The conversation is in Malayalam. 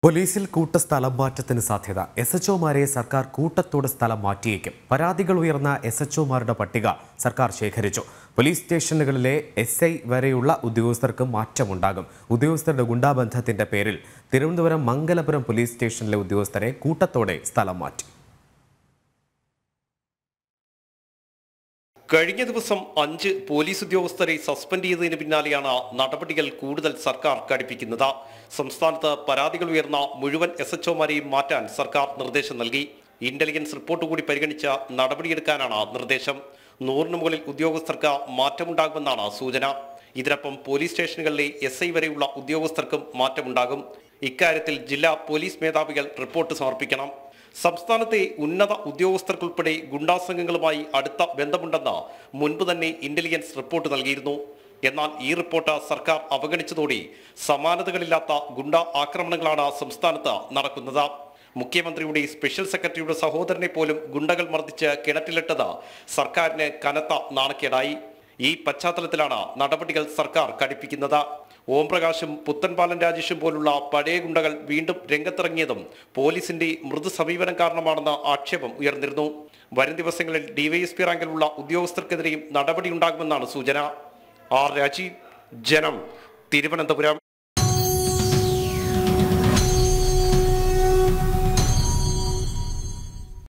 പോലീസിൽ കൂട്ട സ്ഥലം മാറ്റത്തിന് സാധ്യത എസ് എച്ച് ഒമാരെ സർക്കാർ കൂട്ടത്തോട് സ്ഥലം മാറ്റിയേക്കും പരാതികൾ ഉയർന്ന എസ് എച്ച് ഒമാരുടെ പട്ടിക സർക്കാർ ശേഖരിച്ചു പോലീസ് സ്റ്റേഷനുകളിലെ എസ് ഐ വരെയുള്ള ഉദ്യോഗസ്ഥർക്ക് മാറ്റമുണ്ടാകും ഉദ്യോഗസ്ഥരുടെ ഗുണ്ടാബന്ധത്തിന്റെ പേരിൽ തിരുവനന്തപുരം മംഗലപുരം പോലീസ് സ്റ്റേഷനിലെ ഉദ്യോഗസ്ഥരെ കൂട്ടത്തോടെ സ്ഥലം മാറ്റി കഴിഞ്ഞ ദിവസം അഞ്ച് പോലീസ് ഉദ്യോഗസ്ഥരെ സസ്പെൻഡ് ചെയ്തതിന് പിന്നാലെയാണ് നടപടികൾ കൂടുതൽ സർക്കാർ കടുപ്പിക്കുന്നത് സംസ്ഥാനത്ത് പരാതികൾ ഉയർന്ന മുഴുവൻ എസ് എച്ച് ഒമാരെയും മാറ്റാൻ സർക്കാർ നിർദ്ദേശം നൽകി ഇന്റലിജൻസ് റിപ്പോർട്ട് കൂടി പരിഗണിച്ച നടപടിയെടുക്കാനാണ് നിർദ്ദേശം നൂറിന് മുകളിൽ ഉദ്യോഗസ്ഥർക്ക് മാറ്റമുണ്ടാകുമെന്നാണ് സൂചന ഇതിനൊപ്പം പോലീസ് സ്റ്റേഷനുകളിലെ എസ് ഐ വരെയുള്ള ഉദ്യോഗസ്ഥർക്കും മാറ്റമുണ്ടാകും ഇക്കാര്യത്തിൽ ജില്ലാ പോലീസ് മേധാവികൾ റിപ്പോർട്ട് സമർപ്പിക്കണം സംസ്ഥാനത്തെ ഉന്നത ഉദ്യോഗസ്ഥർക്കുൾപ്പെടെ ഗുണ്ടാ സംഘങ്ങളുമായി അടുത്ത ബന്ധമുണ്ടെന്ന് മുൻപ് തന്നെ ഇന്റലിജൻസ് റിപ്പോർട്ട് നൽകിയിരുന്നു എന്നാൽ ഈ റിപ്പോർട്ട് സർക്കാർ അവഗണിച്ചതോടെ സമാനതകളില്ലാത്ത ഗുണ്ട ആക്രമണങ്ങളാണ് സംസ്ഥാനത്ത് നടക്കുന്നത് മുഖ്യമന്ത്രിയുടെ സ്പെഷ്യൽ സെക്രട്ടറിയുടെ സഹോദരനെ പോലും ഗുണ്ടകൾ മർദ്ദിച്ച് കിണറ്റിലിട്ടത് സർക്കാരിന് കനത്ത നാണക്കേടായി ഈ പശ്ചാത്തലത്തിലാണ് നടപടികൾ സർക്കാർ കടുപ്പിക്കുന്നത് ഓംപ്രകാശും പുത്തൻപാലൻ രാജേഷും പോലുള്ള പഴയ ഗുണ്ടകൾ വീണ്ടും രംഗത്തിറങ്ങിയതും പോലീസിന്റെ മൃദു സമീപനം കാരണമാണെന്ന് ആക്ഷേപം ഉയർന്നിരുന്നു വരും ദിവസങ്ങളിൽ ഡിവൈഎസ്പി റാങ്കിലുള്ള ഉദ്യോഗസ്ഥർക്കെതിരെയും നടപടിയുണ്ടാകുമെന്നാണ് സൂചന ആർ രാജീവ് ജനം തിരുവനന്തപുരം